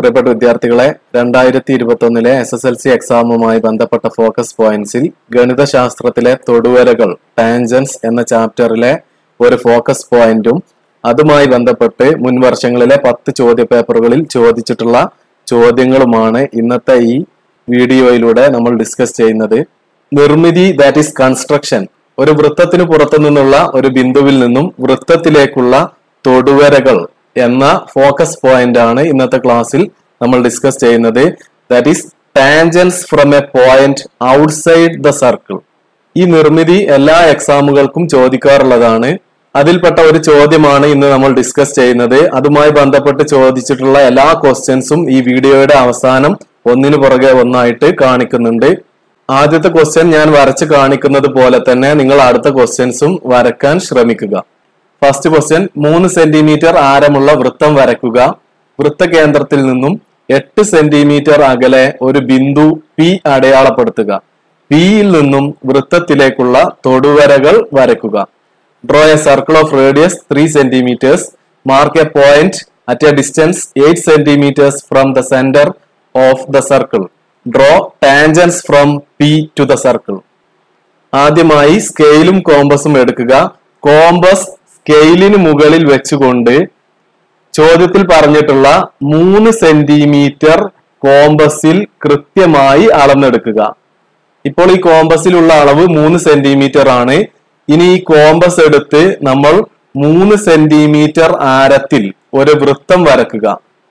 പ്രിയപ്പെട്ട വിദ്യാർത്ഥികളെ രണ്ടായിരത്തി ഇരുപത്തി ഒന്നിലെ എസ് എസ് എൽ സി എക്സാമുമായി ബന്ധപ്പെട്ട ഫോക്കസ് പോയിന്റ്സിൽ ഗണിതശാസ്ത്രത്തിലെ തൊടുവരകൾ ടാൻജൻസ് എന്ന ചാപ്റ്ററിലെ ഒരു ഫോക്കസ് പോയിന്റും അതുമായി ബന്ധപ്പെട്ട് മുൻ വർഷങ്ങളിലെ പത്ത് ചോദ്യ പേപ്പറുകളിൽ ചോദിച്ചിട്ടുള്ള ചോദ്യങ്ങളുമാണ് ഇന്നത്തെ ഈ വീഡിയോയിലൂടെ നമ്മൾ ഡിസ്കസ് ചെയ്യുന്നത് നിർമ്മിതി ദാറ്റ് ഈസ് കൺസ്ട്രക്ഷൻ ഒരു വൃത്തത്തിന് പുറത്തു നിന്നുള്ള ഒരു ബിന്ദുവിൽ നിന്നും വൃത്തത്തിലേക്കുള്ള തൊടുവരകൾ എന്ന ഫോക്കസ് പോയിന്റ് ആണ് ഇന്നത്തെ ക്ലാസ്സിൽ നമ്മൾ ഡിസ്കസ് ചെയ്യുന്നത് that is tangents from a point outside the circle ഈ നിർമ്മിതി എല്ലാ എക്സാമുകൾക്കും ചോദിക്കാറുള്ളതാണ് അതിൽപ്പെട്ട ഒരു ചോദ്യമാണ് ഇന്ന് നമ്മൾ ഡിസ്കസ് ചെയ്യുന്നത് അതുമായി ബന്ധപ്പെട്ട് ചോദിച്ചിട്ടുള്ള എല്ലാ ക്വസ്റ്റ്യൻസും ഈ വീഡിയോയുടെ അവസാനം ഒന്നിനു പുറകെ ഒന്നായിട്ട് കാണിക്കുന്നുണ്ട് ആദ്യത്തെ ക്വസ്റ്റ്യൻ ഞാൻ വരച്ച് കാണിക്കുന്നത് പോലെ തന്നെ നിങ്ങൾ അടുത്ത ക്വസ്റ്റ്യൻസും വരക്കാൻ ശ്രമിക്കുക ഫസ്റ്റ് ക്വസ്റ്റ്യൻ മൂന്ന് സെന്റിമീറ്റർ ആരമുള്ള വൃത്തം വരയ്ക്കുക വൃത്തകേന്ദ്രത്തിൽ നിന്നും എട്ട് സെന്റിമീറ്റർ അകലെ ഒരു ബിന്ദു പി അടയാളപ്പെടുത്തുക പിയിൽ നിന്നും വൃത്തത്തിലേക്കുള്ള തൊടുവരകൾ വരയ്ക്കുക draw a circle of radius three centimetres mark a point at a distance eight centimetres from the centre of the circle draw tangents from P to the circle ആദ്യമായി സ്കെയിലും കോമ്പസും എടുക്കുക കോമ്പസ് സ്കെയിലിന് മുകളിൽ വെച്ചുകൊണ്ട് ചോദ്യത്തിൽ പറഞ്ഞിട്ടുള്ള മൂന്ന് സെന്റിമീറ്റർ കോമ്പസിൽ കൃത്യമായി അളന്നെടുക്കുക ഇപ്പോൾ ഈ കോമ്പസിലുള്ള അളവ് മൂന്ന് സെന്റിമീറ്റർ ആണ് ഇനി ഈ കോമ്പസ് എടുത്ത് നമ്മൾ മൂന്ന് സെന്റിമീറ്റർ ആരത്തിൽ ഒരു വൃത്തം വരക്കുക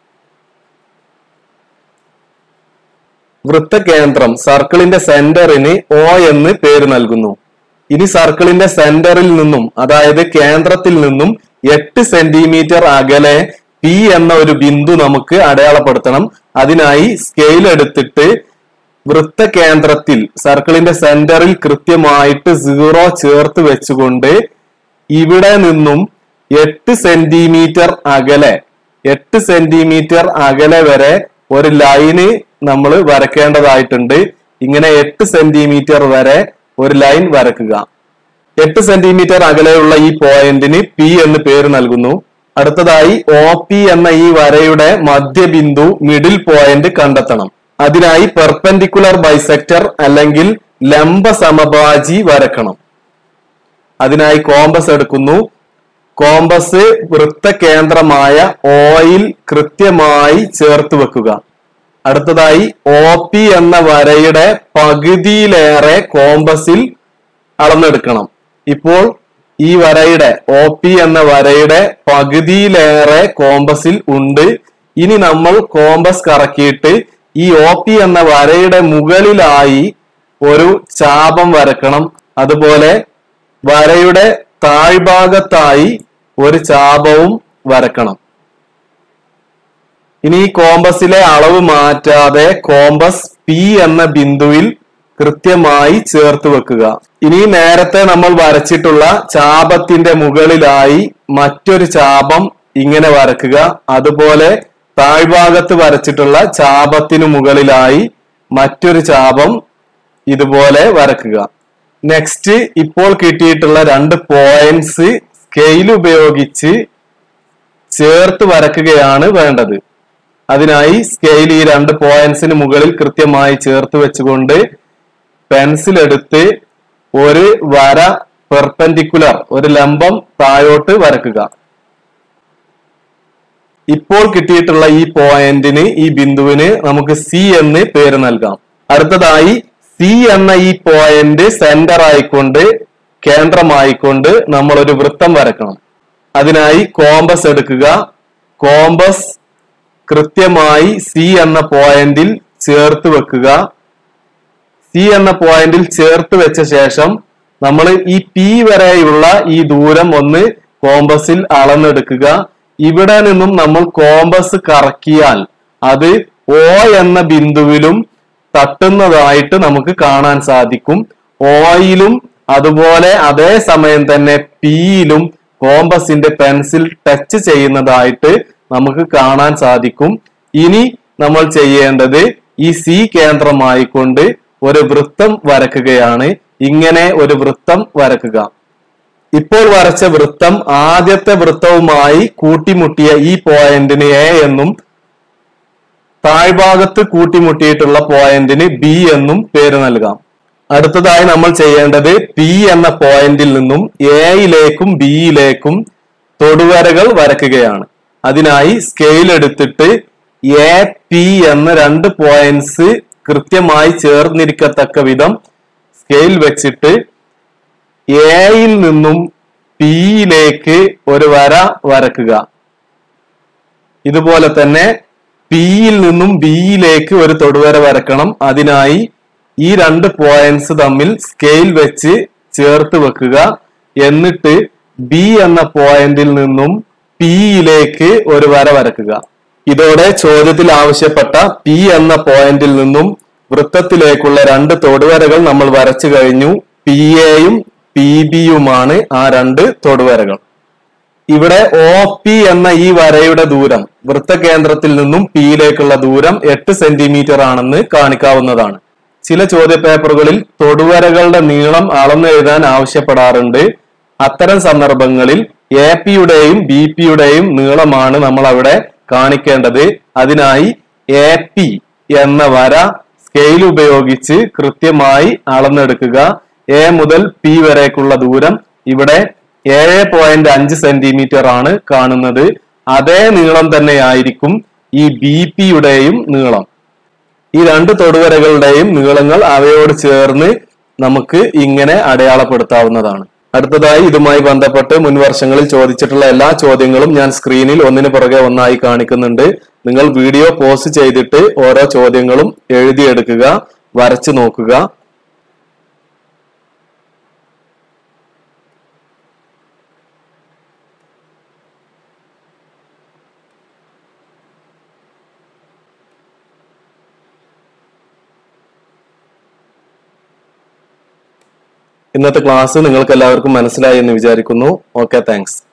വൃത്തകേന്ദ്രം സർക്കിളിന്റെ സെന്ററിന് ഒ എന്ന് പേര് നൽകുന്നു ഇനി സർക്കിളിന്റെ സെന്ററിൽ നിന്നും അതായത് കേന്ദ്രത്തിൽ നിന്നും എട്ട് സെന്റിമീറ്റർ അകലെ പി എന്ന ഒരു ബിന്ദു നമുക്ക് അടയാളപ്പെടുത്തണം അതിനായി സ്കെയിൽ എടുത്തിട്ട് വൃത്തകേന്ദ്രത്തിൽ സർക്കിളിന്റെ സെന്ററിൽ കൃത്യമായിട്ട് സീറോ ചേർത്ത് വെച്ചുകൊണ്ട് ഇവിടെ നിന്നും എട്ട് സെന്റിമീറ്റർ അകലെ എട്ട് സെന്റിമീറ്റർ അകലെ വരെ ഒരു ലൈന് നമ്മൾ വരയ്ക്കേണ്ടതായിട്ടുണ്ട് ഇങ്ങനെ എട്ട് സെന്റിമീറ്റർ വരെ ഒരു ലൈൻ വരക്കുക എട്ട് സെന്റിമീറ്റർ അകലെയുള്ള ഈ പോയിന്റിന് പി എന്ന് പേര് നൽകുന്നു അടുത്തതായി ഒ പി എന്ന ഈ വരയുടെ മധ്യബിന്ദു മിഡിൽ പോയിന്റ് കണ്ടെത്തണം അതിനായി പെർപെൻഡിക്കുലർ ബൈസെക്ടർ അല്ലെങ്കിൽ ലംബ സമഭാജി വരക്കണം അതിനായി കോമ്പസ് എടുക്കുന്നു കോമ്പസ് വൃത്തകേന്ദ്രമായ ഓയിൽ കൃത്യമായി ചേർത്ത് വെക്കുക അടുത്തതായി ഒ പി എന്ന വരയുടെ പകുതിയിലേറെ കോമ്പസിൽ അളന്നെടുക്കണം ഇപ്പോൾ ഈ വരയുടെ ഒ പി എന്ന വരയുടെ പകുതിയിലേറെ കോമ്പസിൽ ഉണ്ട് ഇനി നമ്മൾ കോമ്പസ് കറക്കിയിട്ട് ഈ ഒ പി എന്ന വരയുടെ മുകളിലായി ഒരു ചാപം വരക്കണം അതുപോലെ വരയുടെ താഴ്ഭാഗത്തായി ഒരു ചാപവും വരക്കണം ഇനി ഈ കോമ്പസിലെ അളവ് മാറ്റാതെ കോമ്പസ് പി എന്ന ബിന്ദുവിൽ കൃത്യമായി ചേർത്ത് വെക്കുക ഇനി നേരത്തെ നമ്മൾ വരച്ചിട്ടുള്ള ചാപത്തിന്റെ മുകളിലായി മറ്റൊരു ചാപം ഇങ്ങനെ വരക്കുക അതുപോലെ താഴ്ഭാഗത്ത് വരച്ചിട്ടുള്ള ചാപത്തിനു മുകളിലായി മറ്റൊരു ചാപം ഇതുപോലെ വരക്കുക നെക്സ്റ്റ് ഇപ്പോൾ കിട്ടിയിട്ടുള്ള രണ്ട് പോയിന്റ്സ് സ്കെയിൽ ഉപയോഗിച്ച് ചേർത്ത് വരക്കുകയാണ് വേണ്ടത് അതിനായി സ്കെയിൽ ഈ രണ്ട് പോയിന്റ്സിന് മുകളിൽ കൃത്യമായി ചേർത്ത് വെച്ചുകൊണ്ട് പെൻസിൽ എടുത്ത് ഒരു വര പെർപെൻഡിക്കുലർ ഒരു ലംബം താഴോട്ട് വരക്കുക ഇപ്പോൾ കിട്ടിയിട്ടുള്ള ഈ പോയിന്റിന് ഈ ബിന്ദുവിന് നമുക്ക് സി എന്ന് പേര് നൽകാം അടുത്തതായി സി എന്ന ഈ പോയിന്റ് സെന്റർ ആയിക്കൊണ്ട് കേന്ദ്രമായിക്കൊണ്ട് നമ്മൾ ഒരു വൃത്തം വരക്കണം അതിനായി കോമ്പസ് എടുക്കുക കോമ്പസ് കൃത്യമായി സി എന്ന പോയിന്റിൽ ചേർത്ത് വെക്കുക സി എന്ന പോയിന്റിൽ ചേർത്ത് വെച്ച ശേഷം നമ്മൾ ഈ പി വരെയുള്ള ഈ ദൂരം ഒന്ന് കോമ്പസിൽ അളന്നെടുക്കുക ഇവിടെ നിന്നും നമ്മൾ കോമ്പസ് കറക്കിയാൽ അത് ഓ എന്ന ബിന്ദുവിലും തട്ടുന്നതായിട്ട് നമുക്ക് കാണാൻ സാധിക്കും ഓയിലും അതുപോലെ അതേ സമയം തന്നെ പിയിലും കോമ്പസിന്റെ പെൻസിൽ ടച്ച് ചെയ്യുന്നതായിട്ട് നമുക്ക് കാണാൻ സാധിക്കും ഇനി നമ്മൾ ചെയ്യേണ്ടത് ഈ സി കേന്ദ്രമായിക്കൊണ്ട് ഒരു വൃത്തം വരക്കുകയാണ് ഇങ്ങനെ ഒരു വൃത്തം വരക്കുക ഇപ്പോൾ വരച്ച വൃത്തം ആദ്യത്തെ വൃത്തവുമായി കൂട്ടിമുട്ടിയ ഈ പോയിന്റിന് എ എന്നും താഴ്ഭാഗത്ത് കൂട്ടിമുട്ടിയിട്ടുള്ള പോയിന്റിന് ബി എന്നും പേര് നൽകാം അടുത്തതായി നമ്മൾ ചെയ്യേണ്ടത് പി എന്ന പോയിന്റിൽ നിന്നും എയിലേക്കും ബിയിലേക്കും തൊടുവരകൾ വരയ്ക്കുകയാണ് അതിനായി സ്കെയിൽ എടുത്തിട്ട് എ പി എന്ന രണ്ട് പോയിന്റ്സ് കൃത്യമായി ചേർന്നിരിക്കത്തക്ക വിധം സ്കെയിൽ വെച്ചിട്ട് എയിൽ നിന്നും പിയിലേക്ക് ഒരു വര വരക്കുക ഇതുപോലെ തന്നെ പിയിൽ നിന്നും ബിയിലേക്ക് ഒരു തൊടുവര വരക്കണം അതിനായി ഈ രണ്ട് പോയിന്റ്സ് തമ്മിൽ സ്കെയിൽ വെച്ച് ചേർത്ത് വെക്കുക എന്നിട്ട് ബി എന്ന പോയിന്റിൽ നിന്നും പിയിലേക്ക് ഒരു വര വരക്കുക ഇതോടെ ചോദ്യത്തിൽ ആവശ്യപ്പെട്ട പി എന്ന പോയിന്റിൽ നിന്നും വൃത്തത്തിലേക്കുള്ള രണ്ട് തൊടുവരകൾ നമ്മൾ വരച്ചു കഴിഞ്ഞു പി എയും പി ബിയുമാണ് ആ രണ്ട് തൊടുവരകൾ ഇവിടെ ഒ പി എന്ന ഈ വരയുടെ ദൂരം വൃത്തകേന്ദ്രത്തിൽ നിന്നും പിയിലേക്കുള്ള ദൂരം എട്ട് സെന്റിമീറ്റർ ആണെന്ന് കാണിക്കാവുന്നതാണ് ചില ചോദ്യപേപ്പറുകളിൽ തൊടുവരകളുടെ നീളം അളന്നെഴുതാൻ ആവശ്യപ്പെടാറുണ്ട് അത്തരം സന്ദർഭങ്ങളിൽ എ പിയുടെയും ബി പിയുടെയും നീളമാണ് നമ്മൾ അവിടെ കാണിക്കേണ്ടത് അതിനായി എ പി എന്ന വര സ്കെയിൽ ഉപയോഗിച്ച് കൃത്യമായി അളന്നെടുക്കുക എ മുതൽ പി വരേക്കുള്ള ദൂരം ഇവിടെ ഏഴ് പോയിന്റ് അഞ്ച് സെന്റിമീറ്റർ ആണ് കാണുന്നത് അതേ നീളം തന്നെയായിരിക്കും ഈ ബി പിയുടെയും നീളം ഈ രണ്ട് തൊടുവരകളുടെയും നീളങ്ങൾ അവയോട് ചേർന്ന് നമുക്ക് ഇങ്ങനെ അടയാളപ്പെടുത്താവുന്നതാണ് അടുത്തതായി ഇതുമായി ബന്ധപ്പെട്ട് മുൻ വർഷങ്ങളിൽ ചോദിച്ചിട്ടുള്ള എല്ലാ ചോദ്യങ്ങളും ഞാൻ സ്ക്രീനിൽ ഒന്നിനു പുറകെ ഒന്നായി കാണിക്കുന്നുണ്ട് നിങ്ങൾ വീഡിയോ പോസ്റ്റ് ചെയ്തിട്ട് ഓരോ ചോദ്യങ്ങളും എഴുതിയെടുക്കുക വരച്ചു നോക്കുക ഇന്നത്തെ ക്ലാസ് നിങ്ങൾക്ക് എല്ലാവർക്കും മനസ്സിലായി എന്ന് വിചാരിക്കുന്നു ഓക്കെ താങ്ക്സ്